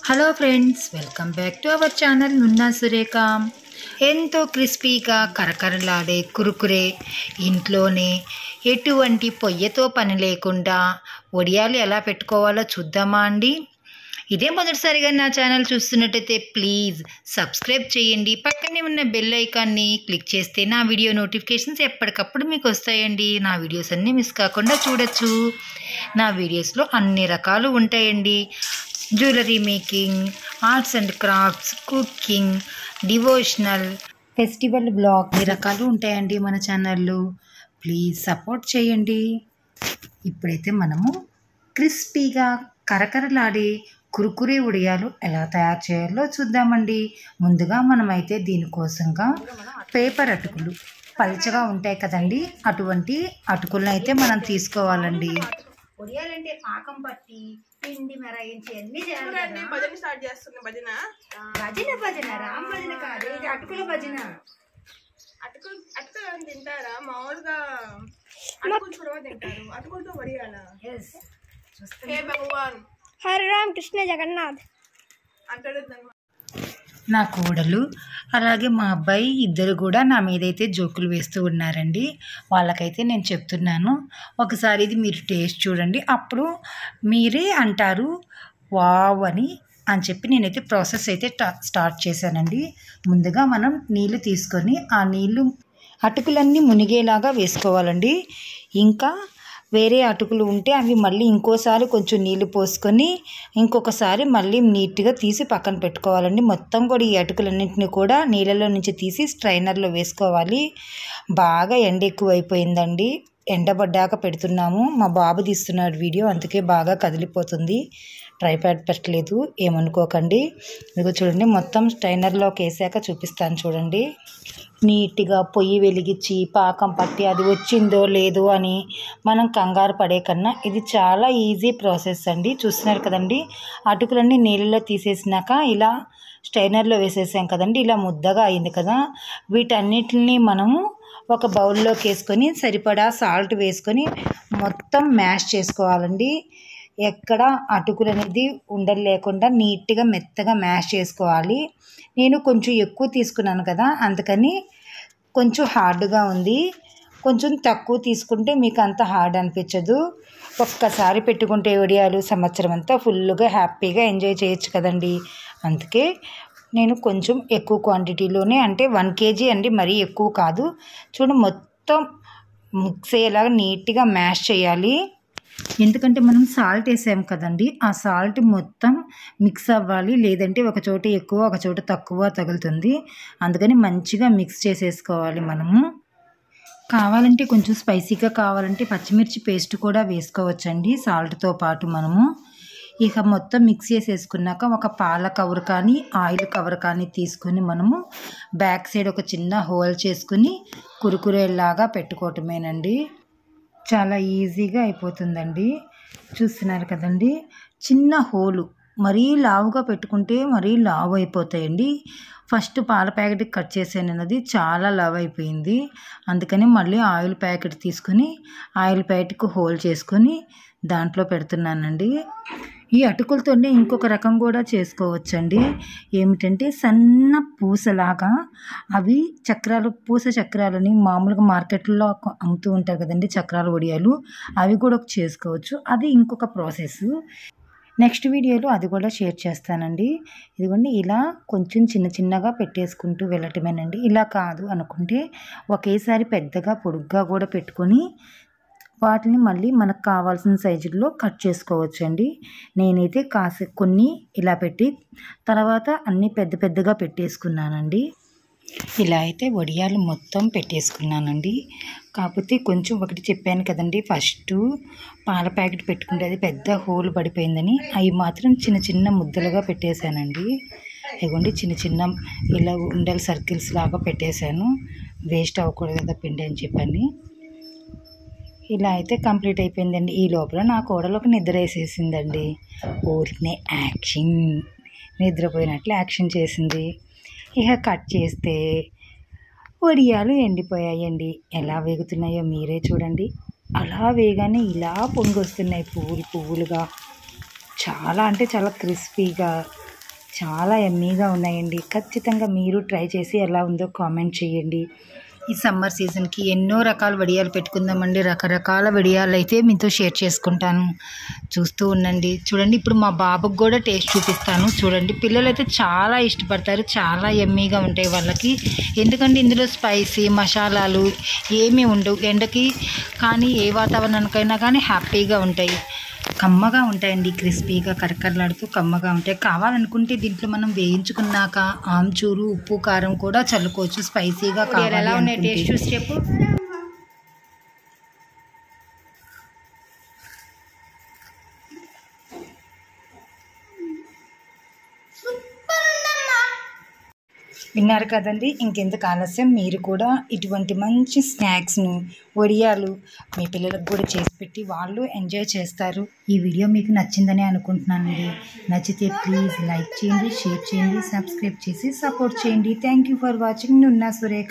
Hello friends welcome back to our channel Nunna Surekha ఎంతో క్రిస్పీగా కరకరలాడే కురుకురే ఇంట్లోనే ఎటువంటి పొయ్యతో పని లేకుండా వడియాలు ఎలా పెట్టుకోవాలో చూద్దామా అండి ఇదే మొదటిసారిగా నా ఛానల్ చూస్తున్నట్టయితే ప్లీజ్ సబ్స్క్రైబ్ చేయండి పక్కనే ఉన్న బెల్ ఐకాన్ని క్లిక్ చేస్తే నా వీడియో నోటిఫికేషన్స్ ఎప్పటికప్పుడు మీకు వస్తాయండి నా వీడియోస్ అన్నీ మిస్ కాకుండా చూడొచ్చు నా వీడియోస్లో అన్ని రకాలు ఉంటాయండి jewellery making arts and crafts cooking devotional festival blog అన్ని రకాలు ఉంటాయండి మన ఛానల్లో ప్లీజ్ సపోర్ట్ చేయండి ఇప్పుడైతే మనము క్రిస్పీగా కరకరలాడే కురుకురే ఉడియాలు ఎలా తయారు చేయాలో చూద్దామండి ముందుగా మనమైతే దీనికోసంగా పేపర్ అటుకులు పల్చగా ఉంటాయి కదండి అటువంటి అటుకులను అయితే మనం తీసుకోవాలండి ఉడియాలంటే పాకం పట్టి పిండి మరాయించి అన్ని చేయాలి చూడండి భజన స్టార్ట్ చేస్తుంది భజన భజన భజన రామ్ భజన కాదు ఇది అటుకుల భజన అటుకులు అటుకులు ఏమైనా తింటారా మామూలుగా అటుకులు చూడవ తింటారు అటుకులతో వడియాలా హే భగవాన్ హరే రామ్ కృష్ణ జగన్నాథ్ అంటాడు దాన్ని. నా కోడలు అలాగే మా అబ్బాయి ఇద్దరు కూడా నా మీదైతే జోకులు వేస్తూ ఉన్నారండి వాళ్ళకైతే నేను చెప్తున్నాను ఒకసారి ఇది మీరు టేస్ట్ చూడండి అప్పుడు మీరే అంటారు వావ్ అని అని చెప్పి నేనైతే ప్రాసెస్ అయితే టా- స్టార్ట్ చేశానండి ముందుగా మనం నీళ్లు తీసుకొని ఆ నీళ్లు అటుకులన్నీ మునిగేలాగా వేసుకోవాలండి ఇంకా వేరే అటుకులు ఉంటే అవి మళ్ళీ ఇంకోసారి కొంచెం నీళ్లు పోసుకొని ఇంకొకసారి మళ్ళీ నీట్గా తీసి పక్కన పెట్టుకోవాలండి మొత్తం కూడా ఈ అటుకులన్నింటినీ కూడా నీళ్ళలో నుంచి తీసి స్ట్రైనర్లో వేసుకోవాలి బాగా ఎండ ఎక్కువ అయిపోయిందండి ఎండబడ్డాక పెడుతున్నాము మా బాబు తీస్తున్నాడు వీడియో అందుకే బాగా కదిలిపోతుంది ట్రైప్యాడ్ పెట్టలేదు ఏమనుకోకండి ఇదిగో చూడండి మొత్తం స్ట్రైనర్లోకి వేసాక చూపిస్తాను చూడండి నీట్గా పొయ్యి వెలిగించి పాకం పట్టి అది వచ్చిందో లేదో అని మనం కంగారు పడే కన్నా ఇది చాలా ఈజీ ప్రాసెస్ అండి చూస్తున్నారు కదండి అటుకులన్నీ నీళ్ళలో తీసేసినాక ఇలా స్ట్రైనర్లో వేసేసాం కదండి ఇలా ముద్దగా అయింది కదా వీటన్నిటిని మనము ఒక బౌల్లోకి వేసుకొని సరిపడా సాల్ట్ వేసుకొని మొత్తం మ్యాష్ చేసుకోవాలండి ఎక్కడ అటుకులు అనేది ఉండలు లేకుండా నీట్గా మెత్తగా మ్యాష్ చేసుకోవాలి నేను కొంచెం ఎక్కువ తీసుకున్నాను కదా అందుకని కొంచెం హార్డ్గా ఉంది కొంచెం తక్కువ తీసుకుంటే మీకు అంత హార్డ్ అనిపించదు ఒక్కసారి పెట్టుకుంటే వడియాలు సంవత్సరం అంతా ఫుల్గా హ్యాపీగా ఎంజాయ్ చేయొచ్చు కదండి అందుకే నేను కొంచెం ఎక్కువ క్వాంటిటీలోనే అంటే వన్ కేజీ అండి మరీ ఎక్కువ కాదు చూడు మొత్తం మిక్స్ అయ్యేలాగా నీట్గా మ్యాష్ చేయాలి ఎందుకంటే మనం సాల్ట్ వేసాం కదండి ఆ సాల్ట్ మొత్తం మిక్స్ అవ్వాలి లేదంటే ఒక చోట ఎక్కువ ఒక చోట తక్కువ తగులుతుంది అందుకని మంచిగా మిక్స్ చేసేసుకోవాలి మనము కావాలంటే కొంచెం స్పైసీగా కావాలంటే పచ్చిమిర్చి పేస్ట్ కూడా వేసుకోవచ్చండి సాల్ట్తో పాటు మనము ఇక మొత్తం మిక్స్ చేసేసుకున్నాక ఒక పాల కవర్ కానీ ఆయిల్ కవర్ కానీ తీసుకొని మనము బ్యాక్ సైడ్ ఒక చిన్న హోల్ చేసుకుని కురుకురేలాగా పెట్టుకోవటమేనండి చాలా ఈజీగా అయిపోతుందండి చూస్తున్నారు కదండి చిన్న హోలు మరీ లావుగా పెట్టుకుంటే మరీ లావు అయిపోతాయండి ఫస్ట్ పాల ప్యాకెట్ కట్ చేసాను అన్నది చాలా లావ్ అయిపోయింది అందుకని మళ్ళీ ఆయిల్ ప్యాకెట్ తీసుకొని ఆయిల్ ప్యాకెట్కి హోల్ చేసుకొని దాంట్లో పెడుతున్నానండి ఈ అటుకులతోనే ఇంకొక రకం కూడా చేసుకోవచ్చండి ఏమిటంటే సన్న పూసలాగా అవి చక్రాలు పూస చక్రాలని మామూలుగా మార్కెట్లో అమ్ముతూ ఉంటారు కదండి చక్రాలు వడియాలు అవి కూడా చేసుకోవచ్చు అది ఇంకొక ప్రాసెస్ నెక్స్ట్ వీడియోలో అది కూడా షేర్ చేస్తానండి ఇదిగోండి ఇలా కొంచెం చిన్న చిన్నగా పెట్టేసుకుంటూ వెళ్ళటమేనండి ఇలా కాదు అనుకుంటే ఒకేసారి పెద్దగా పొడుగ్గా కూడా పెట్టుకొని వాటిని మళ్ళీ మనకు కావాల్సిన సైజుల్లో కట్ చేసుకోవచ్చండి నేనైతే కాసే కొన్ని ఇలా పెట్టి తర్వాత అన్నీ పెద్ద పెద్దగా పెట్టేసుకున్నానండి ఇలా అయితే వడియాలు మొత్తం పెట్టేసుకున్నానండి కాకపోతే కొంచెం ఒకటి చెప్పాను కదండి ఫస్ట్ పాల ప్యాకెట్ పెట్టుకుంటే అది పెద్ద హోల్ పడిపోయిందని అవి మాత్రం చిన్న చిన్న ముద్దలుగా పెట్టేశానండి ఇదిగోండి చిన్న చిన్న ఇలా ఉండలు సర్కిల్స్ లాగా పెట్టేశాను వేస్ట్ అవ్వకూడదు కదా పిండి అని చెప్పని ఇలా అయితే కంప్లీట్ అయిపోయిందండి ఈ లోపల నా కోడలు ఒక నిద్ర వేసేసిందండి ఊరికనే యాక్షన్ నిద్రపోయినట్లు యాక్షన్ చేసింది ఇక కట్ చేస్తే వడియాలు ఎండిపోయాయండి ఎలా వేగుతున్నాయో మీరే చూడండి అలా వేగానే ఇలా పొంగి వస్తున్నాయి పువ్వులు పువ్వులుగా చాలా అంటే చాలా క్రిస్పీగా చాలా ఎమ్మీగా ఉన్నాయండి ఖచ్చితంగా మీరు ట్రై చేసి ఎలా ఉందో కామెంట్ చేయండి ఈ సమ్మర్ సీజన్కి ఎన్నో రకాల వడియాలు పెట్టుకుందామండి రకరకాల వడియాలు అయితే మీతో షేర్ చేసుకుంటాను చూస్తూ ఉండండి చూడండి ఇప్పుడు మా బాబుకి కూడా టేస్ట్ చూపిస్తాను చూడండి పిల్లలు అయితే చాలా ఇష్టపడతారు చాలా ఎమ్మీగా ఉంటాయి వాళ్ళకి ఎందుకంటే ఇందులో స్పైసీ మసాలాలు ఏమీ ఉండవు ఎండకి కానీ ఏ వాతావరణానికైనా కానీ హ్యాపీగా ఉంటాయి కమ్మగా ఉంటాయండి క్రిస్పీగా కరకరలాడుతూ కమ్మగా ఉంటాయి కావాలనుకుంటే దీంట్లో మనం వేయించుకున్నాక ఆమ్చూరు ఉప్పు కారం కూడా చల్లుకోవచ్చు స్పైసీగా కావాలి ఎలా ఉన్నాయి టేస్ట్ చూసి చెప్పు విన్నారు కదండి ఇంకెందుకు ఆలస్యం మీరు కూడా ఇటువంటి మంచి స్నాక్స్ను వడియాలు మీ పిల్లలకు కూడా చేసి పెట్టి వాళ్ళు ఎంజాయ్ చేస్తారు ఈ వీడియో మీకు నచ్చిందని అనుకుంటున్నానండి నచ్చితే ప్లీజ్ లైక్ చేయండి షేర్ చేయండి సబ్స్క్రైబ్ చేసి సపోర్ట్ చేయండి thank you for watching Nunna Surekha